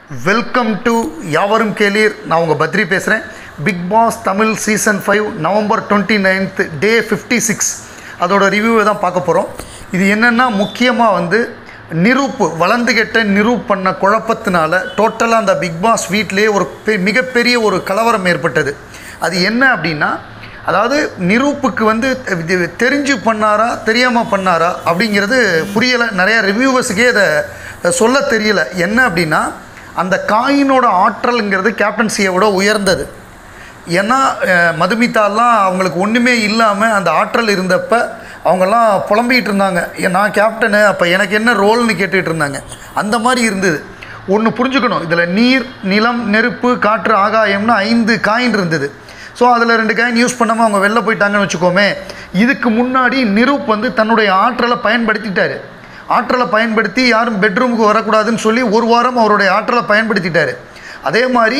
welcome to யாவரும் கேளீர் நான் உங்கள் பத்ரி பேசுகிறேன் Bigg Boss Tamil season five November twenty ninth day fifty six அதோட ரிவ்யூவை தான் பார்க்க போகிறோம் இது என்னென்னா முக்கியமாக வந்து நிரூப் வளர்ந்து கெட்ட நிரூப் பண்ண குழப்பத்தினால டோட்டலாக அந்த பிக் பாஸ் வீட்டிலே ஒரு பெ- மிகப்பெரிய ஒரு கலவரம் ஏற்பட்டது அது என்ன அப்படின்னா அதாவது நிரூப்புக்கு வந்து இது தெரிஞ்சு பண்ணாரா தெரியாமல் பண்ணாரா அப்படிங்கிறது புரியலை நிறைய ரிவ்யூவர்ஸுக்கே அதை சொல்ல தெரியல என்ன அப்படின்னா அந்த காயினோட ஆற்றல்ங்கிறது கேப்டன்சியை விட உயர்ந்தது ஏன்னா அஹ், மதுமிதாலாம் அவங்களுக்கு ஒன்றுமே இல்லாமல் அந்த ஆற்றல் இருந்தப்ப அவங்கெல்லாம் புலம்பிகிட்டு இருந்தாங்க "ஏ, நான் கேப்டனு அப்போ எனக்கு என்ன ரோல்னு கேட்டுட்டு இருந்தாங்க அந்த மாதிரி இருந்தது ஒன்று புரிஞ்சுக்கணும் இதில் நீர் நிலம் நெருப்பு காற்று ஆகாயம்னு ஐந்து காயின் இருந்தது ஸோ அதில் ரெண்டு காயின் யூஸ் பண்ணாமல் அவங்க வெளில போயிட்டாங்கன்னு வச்சுக்கோமே இதுக்கு முன்னாடி நிரூப் வந்து தன்னுடைய ஆற்றலை பயன்படுத்திட்டாரு ஆற்றலை பயன்படுத்தி யாரும் பெட்ரூமுக்கு வரக்கூடாதுன்னு சொல்லி ஒரு வாரம் அவருடைய ஆற்றலை பயன்படுத்திட்டாரு அதே மாதிரி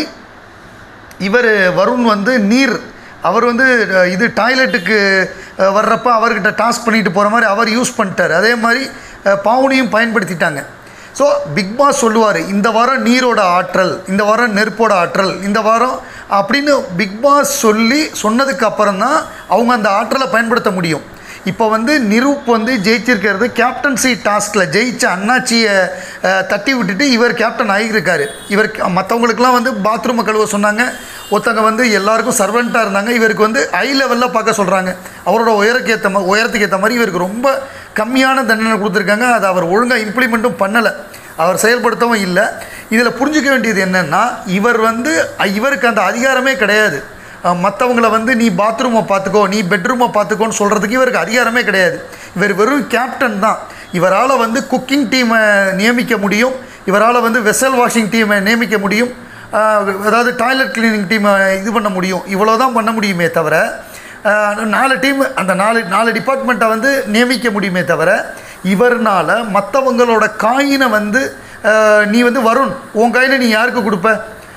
இவர் வருண் வந்து நீர் அவர் வந்து அஹ், இது டாய்லெட்டுக்கு அஹ், வர்றப்ப அவர்கிட்ட டாஸ்க் பண்ணிட்டு போகிற மாதிரி அவர் யூஸ் பண்ணிட்டார் அதே மாதிரி அஹ், பாவனியும் பயன்படுத்திட்டாங்க ஸோ பிக் பாஸ் சொல்லுவார் இந்த வாரம் நீரோட ஆற்றல் இந்த வாரம் நெருப்போட ஆற்றல் இந்த வாரம் அப்படின்னு பிக் பாஸ் சொல்லி சொன்னதுக்கு அப்புறம் தான் அவங்க அந்த ஆற்றலை பயன்படுத்த முடியும் இப்போ வந்து நிரூப் வந்து ஜெயிச்சிருக்கிறது கேப்டன்சி டாஸ்கில் ஜெயிச்ச அண்ணாச்சியை அஹ், தட்டி விட்டுட்டு இவர் கேப்டன் ஆகியிருக்காரு இவர் மற்றவங்களுக்குலாம் வந்து பாத்ரூமை கழுவ சொன்னாங்க ஒருத்தங்க வந்து எல்லாருக்கும் சர்வெண்ட்டாக இருந்தாங்க இவருக்கு வந்து ஹை லெவலில் பார்க்க சொல்கிறாங்க அவரோட உயரக்கு ஏற்ற மாதிரி உயரத்துக்கு ஏற்ற மாதிரி இவருக்கு ரொம்ப கம்மியான தண்டனை கொடுத்துருக்காங்க அதை அவர் ஒழுங்காக இம்ப்ளிமெண்ட்டும் பண்ணலை அவர் செயல்படுத்தவும் இல்லை இதில் புரிஞ்சுக்க வேண்டியது என்னென்னா இவர் வந்து அஹ், இவருக்கு அந்த அதிகாரமே கிடையாது மற்றவங்கள வந்து நீ பாத்ரூமை பார்த்துக்கோ நீ பெட்ரூமை பார்த்துக்கோன்னு சொல்கிறதுக்கு இவருக்கு அதிகாரமே கிடையாது இவர் வெறும் கேப்டன் தான் இவரால் வந்து குக்கிங் டீமை நியமிக்க முடியும் இவரால் வந்து வெசல் வாஷிங் டீமை நியமிக்க முடியும் ஆஹ் அதாவது டாய்லெட் கிளீனிங் டீமை இது பண்ண முடியும் இவ்வளோ தான் பண்ண முடியுமே தவிர ஆஹ் நாலு டீம் அந்த நாலு நாலு டிபார்ட்மெண்ட்டை வந்து நியமிக்க முடியுமே தவிர இவர்னால மற்றவங்களோட காயினை வந்து ஆஹ் நீ வந்து வருண் உன் காயினை நீ யாருக்கு கொடுப்ப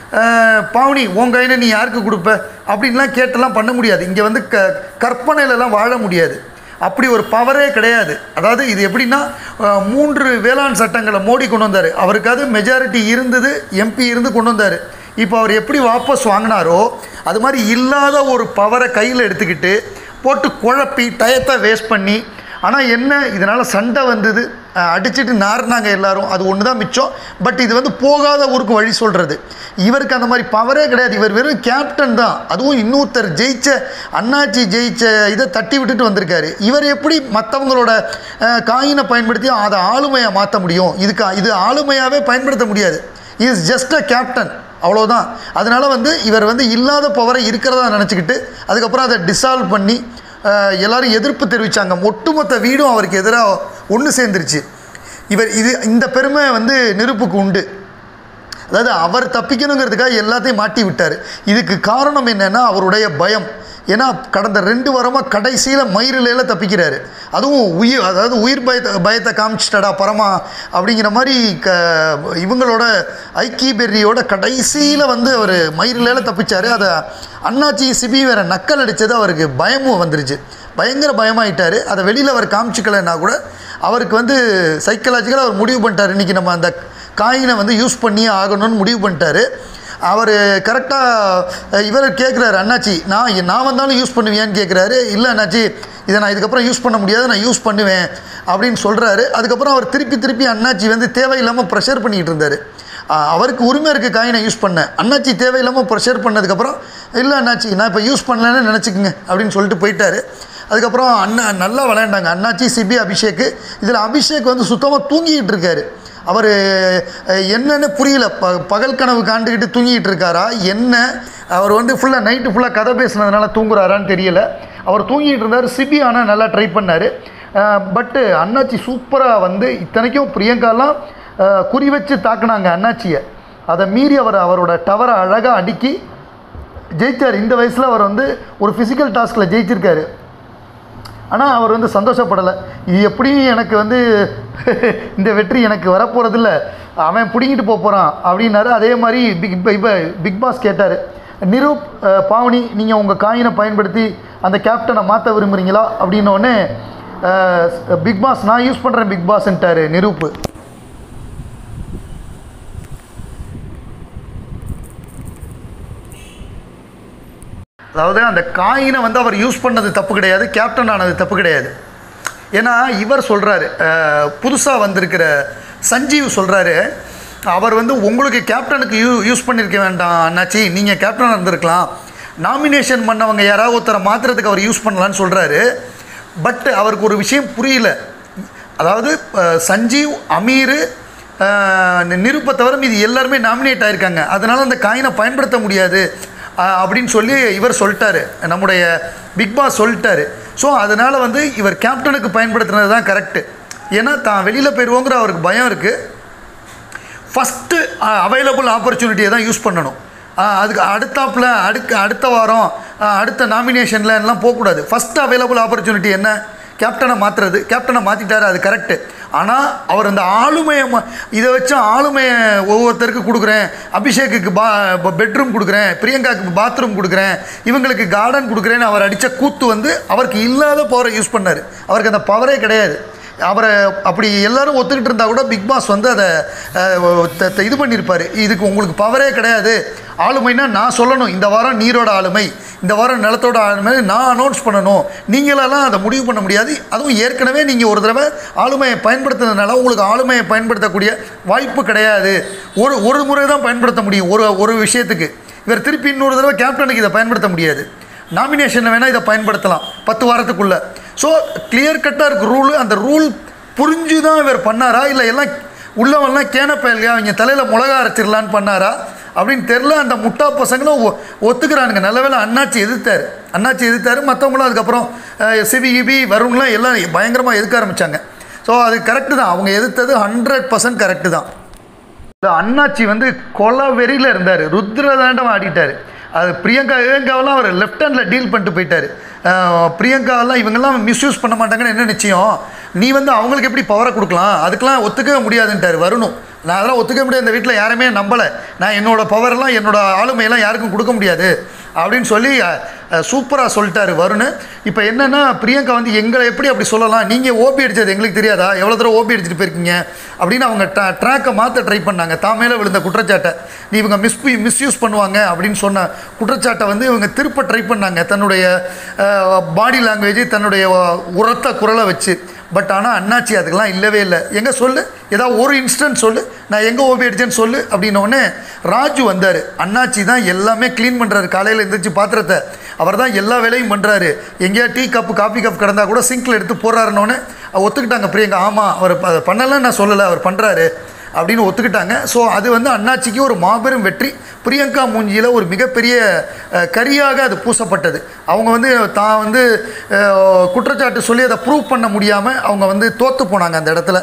ஆஹ் பாவனி உன் கையில நீ யாருக்கு கொடுப்ப அப்படின்லாம் கேட்டெல்லாம் பண்ண முடியாது இங்கே வந்து க கற்பனையிலலாம் வாழ முடியாது அப்படி ஒரு பவரே கிடையாது அதாவது இது எப்படின்னா ஆஹ் மூன்று வேளாண் சட்டங்களை மோடி கொண்டு வந்தார் அவருக்காவது மெஜாரிட்டி இருந்தது எம்பி இருந்து கொண்டு வந்தார் இப்போ அவர் எப்படி வாபஸ் வாங்கினாரோ அது மாதிரி இல்லாத ஒரு பவரை கையில் எடுத்துக்கிட்டு போட்டு குழப்பி டயத்தை வேஸ்ட் பண்ணி ஆனால் என்ன இதனால் சண்டை வந்தது அஹ் அடிச்சிட்டு நார்னாங்க எல்லாரும் அது ஒன்று தான் மிச்சம் பட் இது வந்து போகாத ஊருக்கு வழி சொல்கிறது இவருக்கு அந்த மாதிரி பவரே கிடையாது இவர் வெறும் கேப்டன் தான் அதுவும் இன்னொருத்தர் ஜெயிச்ச அண்ணாச்சி ஜெயிச்ச இதை தட்டி விட்டுட்டு வந்திருக்காரு இவர் எப்படி மற்றவங்களோட காயினை பயன்படுத்தி அதை ஆளுமையாக மாற்ற முடியும் இதுக்கு இது ஆளுமையாகவே பயன்படுத்த முடியாது இஸ் ஜஸ்ட் அ கேப்டன் அவ்வளோதான் அதனால வந்து இவர் வந்து இல்லாத பவரை இருக்கிறதா நினச்சிக்கிட்டு அதுக்கப்புறம் அதை டிசால்வ் பண்ணி அஹ், எல்லாரும் எதிர்ப்பு தெரிவித்தாங்க ஒட்டுமொத்த வீடும் அவருக்கு எதிராக ஒன்று சேர்ந்துருச்சு இவர் இது இந்த பெருமை வந்து நெருப்புக்கு உண்டு அதாவது அவர் தப்பிக்கணுங்கிறதுக்காக எல்லாத்தையும் மாட்டி விட்டார் இதுக்கு காரணம் என்னென்னா அவருடைய பயம் ஏன்னா கடந்த ரெண்டு வாரமாக கடைசியில் மயிரிலையில தப்பிக்கிறாரு அதுவும் உயிர் அதாவது உயிர் பயத்தை பயத்தை காமிச்சிட்டடா பரமா அப்படிங்கிற மாதிரி க இவங்களோட ஐக்கி பெர்ரியோட கடைசியில் வந்து அவர் மயிரிலையில தப்பிச்சார் அதை அண்ணாச்சி சிபி வேற நக்கல் அடித்தது அவருக்கு பயமும் வந்துருச்சு பயங்கர பயமாயிட்டார் அதை வெளியில் அவர் காமிச்சிக்கலைன்னா கூட அவருக்கு வந்து சைக்கலாஜிக்கலாக அவர் முடிவு பண்ணிட்டார் இன்றைக்கி நம்ம அந்த காயினை வந்து யூஸ் பண்ணியே ஆகணும்னு முடிவு பண்ணிட்டாரு அவர் கரெக்டாக இவர் கேட்குறாரு அண்ணாச்சி நான் நான் வந்தாலும் யூஸ் பண்ணுவியான்னு கேட்குறாரு இல்லை அண்ணாச்சி இதை நான் இதுக்கப்புறம் யூஸ் பண்ண முடியாது நான் யூஸ் பண்ணுவேன் அப்படின்னு சொல்கிறாரு அதுக்கப்புறம் அவர் திருப்பி திருப்பி அண்ணாச்சி வந்து தேவையில்லாமல் ப்ரெஷர் பண்ணிக்கிட்டு இருந்தார் அவருக்கு உரிமை இருக்குது காயினை யூஸ் பண்ண அண்ணாச்சி தேவையில்லாமல் ப்ரெஷர் பண்ணதுக்கப்புறம் இல்லை அண்ணாச்சி நான் இப்போ யூஸ் பண்ணலன்னு நினச்சிக்கங்க அப்படின்னு சொல்லிட்டு போயிட்டாரு அதுக்கப்புறம் அண்ணா நல்லா விளையாண்டாங்க அண்ணாச்சி சிபி அபிஷேக் இதில் அபிஷேக் வந்து சுத்தமாக தூங்கிக்கிட்டு இருக்காரு அவர் என்னன்னு புரியல ப பகல் கனவு காண்டுக்கிட்டு தூங்கிட்டு இருக்காரா என்ன அவர் வந்து ஃபுல்லாக நைட்டு ஃபுல்லாக கதை பேசுனதுனால தூங்குறாரான்னு தெரியல அவர் தூங்கிட்டு இருந்தார் சிபி ஆனால் நல்லா ட்ரை பண்ணார் பட்டு அண்ணாச்சி சூப்பராக வந்து இத்தனைக்கும் பிரியங்காலாம் அஹ், குறி வச்சு தாக்குனாங்க அண்ணாச்சியை அதை மீறி அவர் அவரோட டவரை அழகாக அடுக்கி ஜெயிச்சார் இந்த வயசில் அவர் வந்து ஒரு ஃபிசிக்கல் டாஸ்கில் ஜெயிச்சிருக்காரு ஆனால் அவர் வந்து சந்தோஷப்படலை இது எப்படியும் எனக்கு வந்து இந்த வெற்றி எனக்கு வரப்போகிறதில்ல அவன் பிடிங்கிட்டு போக போகிறான் அப்படின்னாரு அதே மாதிரி பிக் இப்போ பிக் பாஸ் கேட்டார் நிரூப் அஹ், பாவனி நீங்கள் உங்கள் காயினை பயன்படுத்தி அந்த கேப்டனை மாற்ற விரும்புகிறீங்களா அப்படின்னோடனே பிக் பாஸ் நான் யூஸ் பண்ணுறேன் பிக் பாஸ்ன்ட்டாரு நிரூப் அதாவது அந்த காயினை வந்து அவர் யூஸ் பண்ணது தப்பு கிடையாது கேப்டன் ஆனது தப்பு கிடையாது ஏன்னா இவர் சொல்கிறாரு புதுசாக வந்திருக்கிற சஞ்சீவ் சொல்கிறாரு அவர் வந்து உங்களுக்கு கேப்டனுக்கு யூ யூஸ் பண்ணியிருக்க வேண்டாம் அண்ணாச்சி நீங்கள் கேப்டனாக இருந்திருக்கலாம் நாமினேஷன் பண்ணவங்க யாராவது ஒருத்தரை மாற்றுறதுக்கு அவர் யூஸ் பண்ணலான்னு சொல்கிறாரு பட் அவருக்கு ஒரு விஷயம் புரியல அதாவது அஹ், சஞ்சீவ் அமீர் அஹ், நிருப்பை தவிர மீதி எல்லாருமே நாமினேட் ஆயிருக்காங்க அதனால் அந்த காயினை பயன்படுத்த முடியாது அஹ், அப்படின்னு சொல்லி இவர் சொல்லிட்டாரு நம்முடைய பிக் பாஸ் சொல்லிட்டாரு ஸோ அதனால் வந்து இவர் கேப்டனுக்கு பயன்படுத்துனது தான் கரெக்டு ஏன்னா தான் வெளியில் போயிடுவோங்கிற அவருக்கு பயம் இருக்குது ஃபஸ்ட்டு அவைலபிள் ஆப்பர்ச்சுனிட்டியை தான் யூஸ் பண்ணணும் அஹ், அதுக்கு அடுத்தாப்புல அடுக்க அடுத்த வாரம் அஹ், அடுத்த நாமினேஷனில் எல்லாம் போகக்கூடாது ஃபஸ்ட்டு அவைலபிள் ஆப்பர்ச்சுனிட்டி என்ன கேப்டனை மாற்றுறது கேப்டனை மாற்றிட்டாரு அது கரெக்டு ஆனால் அவர் அந்த ஆளுமையை ம- இதை வச்சு ஆளுமையை ஒவ்வொருத்தருக்கு கொடுக்குறேன் அபிஷேக்குக்கு பா பெட்ரூம் கொடுக்குறேன் பிரியங்காவுக்கு பாத்ரூம் கொடுக்குறேன் இவங்களுக்கு கார்டன் கொடுக்குறேன்னு அவர் அடித்த கூத்து வந்து அவருக்கு இல்லாத பவரை யூஸ் பண்ணார் அவருக்கு அந்த பவரே கிடையாது அவரை அப்படி எல்லாரும் ஒத்துக்கிட்டு இருந்தால் கூட பிக் பாஸ் வந்து அதை அஹ், த- த- இது பண்ணியிருப்பார் இதுக்கு உங்களுக்கு பவரே கிடையாது ஆளுமைனா நான் சொல்லணும் இந்த வாரம் நீரோட ஆளுமை இந்த வாரம் நிலத்தோட ஆளுமை நான் அனௌன்ஸ் பண்ணணும் நீங்களெல்லாம் அதை முடிவு பண்ண முடியாது அதுவும் ஏற்கனவே நீங்கள் ஒரு தடவை ஆளுமையை பயன்படுத்துனதுனால உங்களுக்கு ஆளுமையை பயன்படுத்தக்கூடிய வாய்ப்பு கிடையாது ஒரு ஒரு முறை தான் பயன்படுத்த முடியும் ஒரு ஒரு விஷயத்துக்கு இவர் திருப்பி இன்னொரு தடவை கேப்டனுக்கு இதை பயன்படுத்த முடியாது நாமினேஷனில் வேணால் இதை பயன்படுத்தலாம் பத்து வாரத்துக்குள்ளே ஸோ கிளியர் கட்டாக இருக்கு ரூலு அந்த ரூல் புரிஞ்சு தான் இவர் பண்ணாரா இல்லை எல்லாம் உள்ளவெல்லாம் கேன பயல்லையா அவங்க தலையில் மிளகா அரைச்சிடலான்னு பண்ணாரா அப்படின்னு தெரில அந்த முட்டா பசங்களும் ஒ- ஒத்துக்கிறானுங்க நல்ல வேளை அண்ணாச்சி எதிர்த்தார் அண்ணாச்சி எதிர்த்தாரு மற்றவங்களும் அதுக்கப்புறம் அஹ், சிவி கிபி வருண்லாம் எல்லாம் பயங்கரமாக எதிர்க்க ஆரம்பித்தாங்க ஸோ அது கரெக்டு தான் அவங்க எதிர்த்தது ஹண்ட்ரட் பர்சன்ட் கரெக்டு தான் இந்த அண்ணாச்சி வந்து கொலை வெறியில் இருந்தார் ருத்ரதாண்டம் ஆடிட்டார் அது பிரியங்கா ஏங்காவெல்லாம் அவர் லெஃப்ட் ஹேண்டில் டீல் பண்ணிட்டு போயிட்டார் அஹ் பிரியங்காவெல்லாம் இவங்கெல்லாம் மிஸ்யூஸ் பண்ண மாட்டாங்கன்னு என்ன நிச்சயம் நீ வந்து அவங்களுக்கு எப்படி பவரை கொடுக்கலாம் அதுக்கெல்லாம் ஒத்துக்கவே முடியாதுன்ட்டார் வரணும் நான் அதெல்லாம் ஒத்துக்க முடியாது இந்த வீட்டில் யாருமே நம்பலை நான் என்னோட பவரெல்லாம் என்னோட ஆளுமையெல்லாம் யாருக்கும் கொடுக்க முடியாது அப்படின்னு சொல்லி சூப்பராக சொல்லிட்டாரு வருண் இப்போ என்னென்னா பிரியங்கா வந்து எங்களை எப்படி அப்படி சொல்லலாம் நீங்கள் ஓபி அடித்தது எங்களுக்கு தெரியாதா எவ்வளோ தூரம் ஓபி அடிச்சுட்டு போயிருக்கீங்க அப்படின்னு அவங்க ட்ராக்கை மாற்ற ட்ரை பண்ணாங்க தான் மேலே விழுந்த குற்றச்சாட்டை நீ இவங்க மிஸ் மிஸ்யூஸ் பண்ணுவாங்க அப்படின்னு சொன்ன குற்றச்சாட்டை வந்து இவங்க திருப்ப ட்ரை பண்ணாங்க தன்னுடைய பாடி லாங்குவேஜ் தன்னுடைய அஹ், உரத்த குரலை வச்சு பட் ஆனால் அண்ணாச்சி அதுக்கெல்லாம் இல்லவே இல்லை எங்கே சொல்லு ஏதாவது ஒரு இன்ஸ்டன்ட் சொல்லு நான் எங்கே ஓபி அடிச்சேன்னு சொல்லு அப்படின்ன உடனே ராஜு வந்தார் அண்ணாச்சி தான் எல்லாமே க்ளீன் பண்ணுறாரு காலையில் எழுந்திரிச்சு பாத்திரத்தை அவர் தான் எல்லா வேலையும் பண்ணுறாரு எங்கேயா டீ கப்பு காஃபி கப் கிடந்தா கூட சிங்கில் எடுத்து போடுறாருன்னொன்னே ஒத்துக்கிட்டாங்க பிரியங்கா ஆமாம் அவர் ப- அதை பண்ணலைன்னு நான் சொல்லலை அவர் பண்ணுறாரு அப்படின்னு ஒத்துக்கிட்டாங்க ஸோ அது வந்து அண்ணாச்சிக்கு ஒரு மாபெரும் வெற்றி பிரியங்கா மூஞ்சியில் ஒரு மிகப்பெரிய அஹ், கரியாக அது பூசப்பட்டது அவங்க வந்து தான் வந்து அஹ், குற்றச்சாட்டு சொல்லி அதை ப்ரூவ் பண்ண முடியாமல் அவங்க வந்து தோற்று போனாங்க அந்த இடத்துல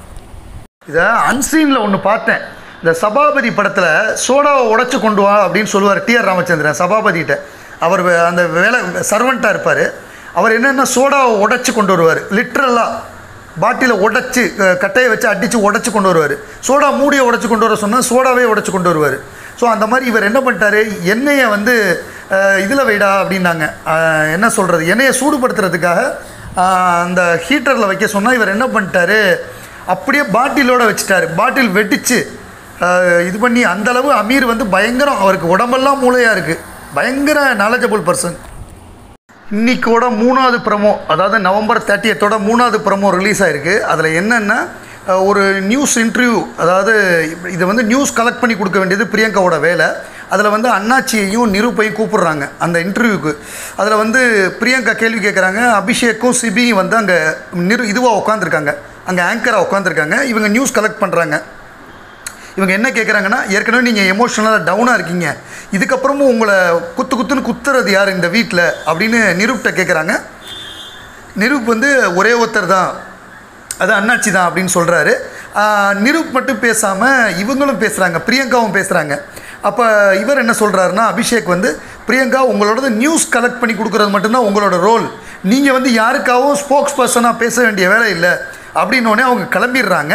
இதை அன்சீனில் ஒன்று பார்த்தேன் இந்த சபாபதி படத்தில் சோடாவை உடைச்சு கொண்டு வா அப்படின்னு சொல்லுவார் டிஆர் ராமச்சந்திரன் சபாபதிகிட்ட அவர் வே- அந்த வேலை சர்வெண்ட்டாக இருப்பார் அவர் என்னென்ன சோடாவை உடைச்சு கொண்டு வருவார் லிட்ரலாக பாட்டிலை உடைச்சி அஹ், கட்டையை வச்சு அடித்து உடைச்சு கொண்டு வருவார் சோடா மூடியை உடைச்சு கொண்டு வர சொன்னால் சோடாவே உடைச்சு கொண்டு வருவார் ஸோ அந்த மாதிரி இவர் என்ன பண்ணிட்டாரு எண்ணெயை வந்து இதில் வைடா அப்படின்னாங்க அஹ், என்ன சொல்கிறது எண்ணெயை சூடுபடுத்துறதுக்காக அஹ், அந்த ஹீட்டரில் வைக்க சொன்னால் இவர் என்ன பண்ணிட்டாரு அப்படியே பாட்டிலோட வச்சுட்டாரு பாட்டில் வெடிச்சு அஹ், இது பண்ணி அந்த அளவு அமீர் வந்து பயங்கரம் அவருக்கு உடம்பெல்லாம் மூளையாக இருக்குது பயங்கர நாலேஜபிள் பர்சன் இன்னைக்கோட மூணாவது ப்ரமோ அதாவது நவம்பர் தேர்ட்டியத்தோட மூணாவது ப்ரமோ ரிலீஸ் ஆயிருக்கு அதில் என்னென்னா அஹ், ஒரு நியூஸ் இன்டர்வியூ அதாவது இப்ப இதை வந்து நியூஸ் கலெக்ட் பண்ணி கொடுக்க வேண்டியது பிரியங்காவோட வேலை அதில் வந்து அண்ணாச்சியையும் நிரூப்பையும் கூப்பிடுறாங்க அந்த இன்டர்வியூக்கு அதில் வந்து பிரியங்கா கேள்வி கேட்குறாங்க அபிஷேக்கும் சிபியும் வந்து அங்கே நிரு இதுவாக உட்காந்துருக்காங்க அங்கே ஆங்கராக உட்காந்துருக்காங்க இவங்க நியூஸ் கலெக்ட் பண்ணுறாங்க இவங்க என்ன கேட்குறாங்கன்னா ஏற்கனவே நீங்கள் எமோஷனலாக டவுனாக இருக்கீங்க இதுக்கப்புறமும் உங்களை குத்து குத்துன்னு குத்துறது யார் இந்த வீட்டில் அப்படின்னு நிரூப்கிட்ட கேட்குறாங்க நிரூப் வந்து ஒரே ஒருத்தர் தான் அது அண்ணாச்சி தான் அப்படின்னு சொல்கிறாரு நிரூப் மட்டும் பேசாமல் இவங்களும் பேசுகிறாங்க பிரியங்காவும் பேசுகிறாங்க அப்போ இவர் என்ன சொல்கிறாருன்னா அபிஷேக் வந்து பிரியங்கா உங்களோடது நியூஸ் கலெக்ட் பண்ணி கொடுக்குறது மட்டும்தான் உங்களோட ரோல் நீங்கள் வந்து யாருக்காகவும் ஸ்போக்ஸ் பர்சனாக பேச வேண்டிய வேலை இல்லை அப்படின்னோடனே அவங்க கிளம்பிடுறாங்க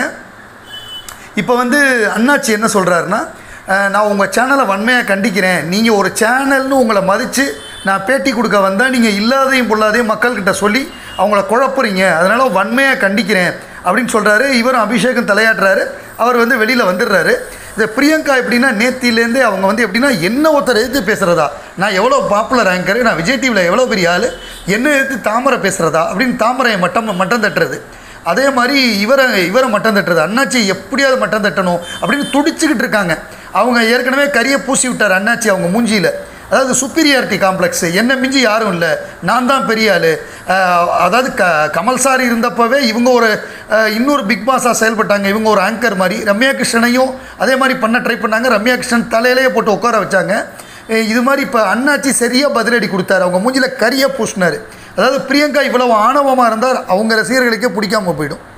இப்போ வந்து அண்ணாச்சி என்ன சொல்கிறாருன்னா நான் உங்கள் சேனலை வன்மையாக கண்டிக்கிறேன் நீங்கள் ஒரு சேனல்னு உங்களை மதித்து நான் பேட்டி கொடுக்க வந்தால் நீங்கள் இல்லாதையும் பொல்லாதையும் மக்கள்கிட்ட சொல்லி அவங்கள குழப்புறீங்க அதனால் வன்மையாக கண்டிக்கிறேன் அப்படின்னு சொல்கிறாரு இவரும் அபிஷேகம் தலையாட்டுறாரு அவர் வந்து வெளியில் வந்துடுறாரு இந்த பிரியங்கா எப்படின்னா நேத்திலேருந்தே அவங்க வந்து எப்படின்னா என்ன ஒருத்தர் எதிர்த்து பேசுகிறதா நான் எவ்வளோ பாப்புலர் ஆங்கர் நான் விஜய் டிவியில் எவ்வளோ பெரிய ஆள் என்ன எதிர்த்து தாமரை பேசுகிறதா அப்படின்னு தாமரையை மட்டம் மட்டம் தட்டுறது அதே மாதிரி இவரை இவரை மட்டம் தட்டுறது அண்ணாச்சி எப்படியாவது மட்டம் தட்டணும் அப்படின்னு துடிச்சுக்கிட்டு இருக்காங்க அவங்க ஏற்கனவே கரியை பூசி விட்டார் அண்ணாச்சி அவங்க மூஞ்சியில் அதாவது சுப்பீரியாரிட்டி காம்ப்ளெக்ஸ் என்ன மிஞ்சி யாரும் இல்லை நான் தான் பெரிய ஆள் அதாவது க கமல் சார் இருந்தப்பவே இவங்க ஒரு அஹ், இன்னொரு பிக் பாஸாக செயல்பட்டாங்க இவங்க ஒரு ஆங்கர் மாதிரி ரம்யா கிருஷ்ணனையும் அதே மாதிரி பண்ண ட்ரை பண்ணாங்க ரம்யா கிருஷ்ணன் தலையிலேயே போட்டு உட்கார வச்சாங்க அஹ், இது மாதிரி இப்போ அண்ணாச்சி சரியாக பதிலடி கொடுத்தாரு அவங்க மூஞ்சில கரியாக பூசினார் அதாவது பிரியங்கா இவ்வளவு ஆணவமாக இருந்தால் அவங்க ரசிகர்களுக்கே பிடிக்காம போயிடும்